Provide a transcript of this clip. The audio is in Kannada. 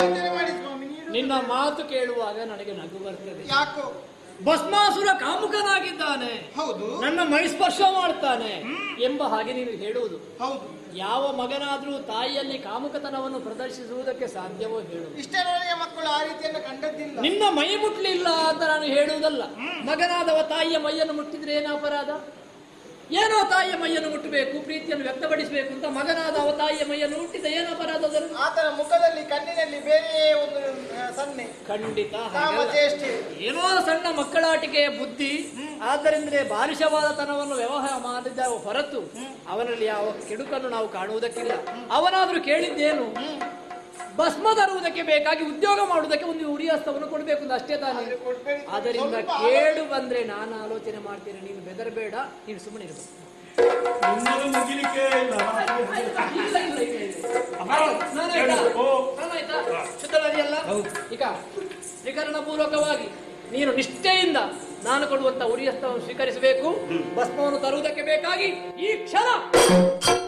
ಆಲೋಚನೆ ಮಾಡಿ ಸ್ವಾಮಿ ನೀನು ನಿನ್ನ ಮಾತು ಕೇಳುವಾಗ ನನಗೆ ನಗು ಬರ್ತದೆ ಯಾಕೋ ಭಸ್ಮಾಸುರ ಕಾಮುಕನಾಗಿದ್ದಾನೆ ಹೌದು ನನ್ನ ಮೈ ಸ್ಪರ್ಶ ಮಾಡ್ತಾನೆ ಎಂಬ ಹಾಗೆ ನೀನು ಹೇಳುವುದು ಹೌದು ಯಾವ ಮಗನಾದ್ರೂ ತಾಯಿಯಲ್ಲಿ ಕಾಮುಕತನವನ್ನು ಪ್ರದರ್ಶಿಸುವುದಕ್ಕೆ ಸಾಧ್ಯವೋ ಹೇಳು ಇಷ್ಟರವರೆಗೆ ಮಕ್ಕಳು ಆ ರೀತಿಯನ್ನು ಕಂಡದ್ದಿಲ್ಲ ನಿನ್ನ ಮೈ ಮುಟ್ಲಿಲ್ಲ ಅಂತ ನಾನು ಹೇಳುವುದಲ್ಲ ಮಗನಾದವ ತಾಯಿಯ ಮೈಯನ್ನು ಮುಟ್ಟಿದ್ರೆ ಏನು ಅಪರಾಧ ಏನೋ ತಾಯಿಯ ಮೈಯನ್ನು ಮುಟ್ಟಬೇಕು ಪ್ರೀತಿಯನ್ನು ವ್ಯಕ್ತಪಡಿಸಬೇಕು ಅಂತ ಮಗನಾದವ ತಾಯಿಯ ಮೈಯನ್ನು ಮುಟ್ಟಿದ ಏನು ಅಪರಾಧ ಅದರಲ್ಲಿ ಆತನ ಮುಖದಲ್ಲಿ ಕಣ್ಣಿನಲ್ಲಿ ಬೇರೆಯೇ ಒಂದು ಆ, ಸನ್ನೆ ಖಂಡಿತ ಹಾಗಲ್ಲ. ಕಾಮಚೇಷ್ಟೆ ಏನೋ ಸಣ್ಣ ಮಕ್ಕಳಾಟಿಕೆಯ ಬುದ್ಧಿ ಆದ್ದರಿಂದಲೇ ಬಾಲಿಶವಾದ ತನವನ್ನು ವ್ಯವಹಾರ ಮಾಡಿದ ಹೊರತು ಅವನಲ್ಲಿ ಯಾವ ಕೆಡುಕನ್ನು ನಾವು ಕಾಣುವುದಕ್ಕಿಲ್ಲ ಅವನಾದ್ರೂ ಕೇಳಿದ್ದೇನು ಭಸ್ಮ ತರುವುದಕ್ಕೆ ಬೇಕಾಗಿ ಉದ್ಯೋಗ ಮಾಡುವುದಕ್ಕೆ ಒಂದು ಉರಿಯಸ್ತವನ್ನು ಕೊಡಬೇಕು ಅಂತ ಅಷ್ಟೇ ತಾನೇ ಆದ್ರೆ ಕೊಡ್ಬೇಡಿ. ಅದರಿಂದ ಸ್ವಲ್ಪ ಕೇಳು ಬಂದ್ರೆ ನಾನು ಆಲೋಚನೆ ಮಾಡ್ತೇನೆ ನೀನು ಬೆದರಬೇಡ ನೀನು ಸುಮ್ಮನೆ ಇರಬೇಕು ಇನ್ನೂ ಮುಗಿಲಿಕ್ಕೆ ಇಲ್ಲ ಇಲ್ಲ, ಇಲ್ಲ, ಇಲ್ಲ, ಇಲ್ಲ. ಅಮ್ಮ, ನಾನಾಯ್ತಾ? ಓ. ನಾನಾಯ್ತಾ? ಶುದ್ಧನಾದಿಯಲ್ಲ? ಈಗ ತ್ರಿಕರಣ ಪೂರ್ವಕವಾಗಿ ನೀನು ನಿಷ್ಠೆಯಿಂದ ನಾನು ಕೊಡುವಂತ ಉರಿಯಸ್ತವನ್ನು ಸ್ವೀಕರಿಸಬೇಕು ಭಸ್ಮವನ್ನು ತರುವುದಕ್ಕೆ ಬೇಕಾಗಿ ಈ ಕ್ಷಣ